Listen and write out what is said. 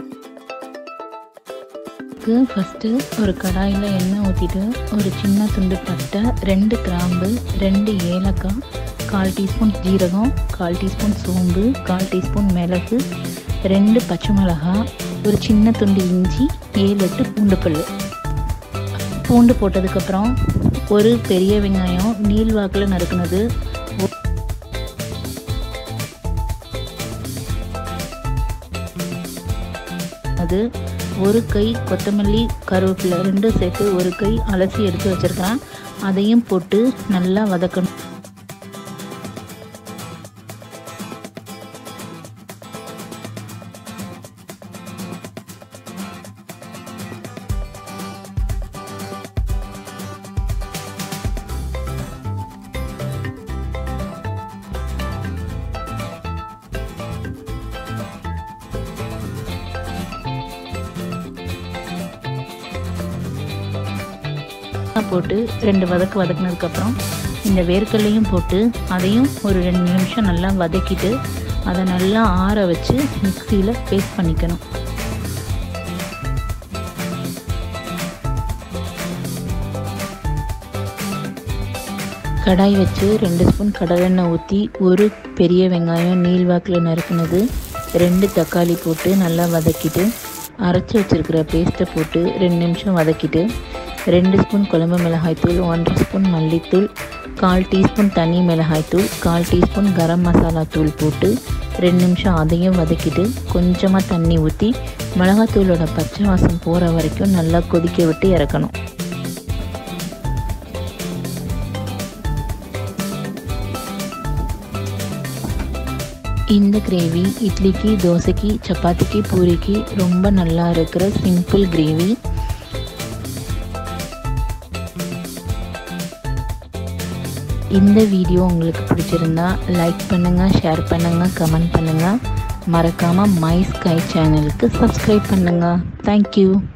இதுக்கு ஃபஸ்ட்டு ஒரு கடாயில் எண்ணெய் ஊற்றிட்டு ஒரு சின்ன துண்டு பட்டை ரெண்டு கிராம்பு ரெண்டு ஏலக்காய் கால் டீஸ்பூன் ஜீரகம் கால் டீஸ்பூன் சோம்பு கால் டீஸ்பூன் மிளகு ரெண்டு பச்சை மிளகாய் ஒரு சின்ன துண்டு இஞ்சி ஏழு எட்டு பூண்டு பல் பூண்டு போட்டதுக்கப்புறம் ஒரு பெரிய வெங்காயம் நீள் வாக்கில் நறுக்குனது அது ஒரு கை கொத்தமல்லி கருவேப்பிலை ரெண்டும் சேர்த்து ஒரு கை அலசி எடுத்து வச்சுருக்கிறேன் அதையும் போட்டு நல்லா வதக்கணும் போட்டு ரெண்டு வதக்கு வதக்குனதுக்கப்புறம் இந்த வேர்க்கல்லையும் போட்டு அதையும் ஒரு ரெண்டு நிமிஷம் நல்லா வதக்கிட்டு அதை நல்லா ஆற வச்சு மிக்சியில் பேஸ்ட் பண்ணிக்கணும் கடாய் வச்சு ரெண்டு ஸ்பூன் கடலெண்ணெய் ஊற்றி ஒரு பெரிய வெங்காயம் நீள்வாக்கில் நறுக்குனது ரெண்டு தக்காளி போட்டு நல்லா வதக்கிட்டு அரைச்சி வச்சுருக்கிற பேஸ்ட்டை போட்டு ரெண்டு நிமிஷம் வதக்கிட்டு ரெண்டு ஸ்பூன் குழம்பு மிளகாய்த்தூள் ஒன்றரை ஸ்பூன் மல்லித்தூள் கால் டீஸ்பூன் தனி மிளகாய்த்தூள் கால் டீஸ்பூன் கரம் மசாலா தூள் போட்டு ரெண்டு நிமிஷம் அதையும் வதக்கிட்டு கொஞ்சமாக தண்ணி ஊற்றி மிளகாத்தூளோட பச்சை வாசம் போகிற வரைக்கும் நல்லா கொதிக்க விட்டு இறக்கணும் இந்த கிரேவி இட்லிக்கு தோசைக்கு சப்பாத்திக்கு பூரிக்கு ரொம்ப நல்லா இருக்கிற சிம்பிள் கிரேவி இந்த வீடியோ உங்களுக்கு பிடிச்சிருந்தா லைக் பண்ணுங்கள் ஷேர் பண்ணுங்கள் கமெண்ட் பண்ணுங்கள் மறக்காமல் மை ஸ்கை சேனலுக்கு சப்ஸ்கிரைப் பண்ணுங்கள் தேங்க்யூ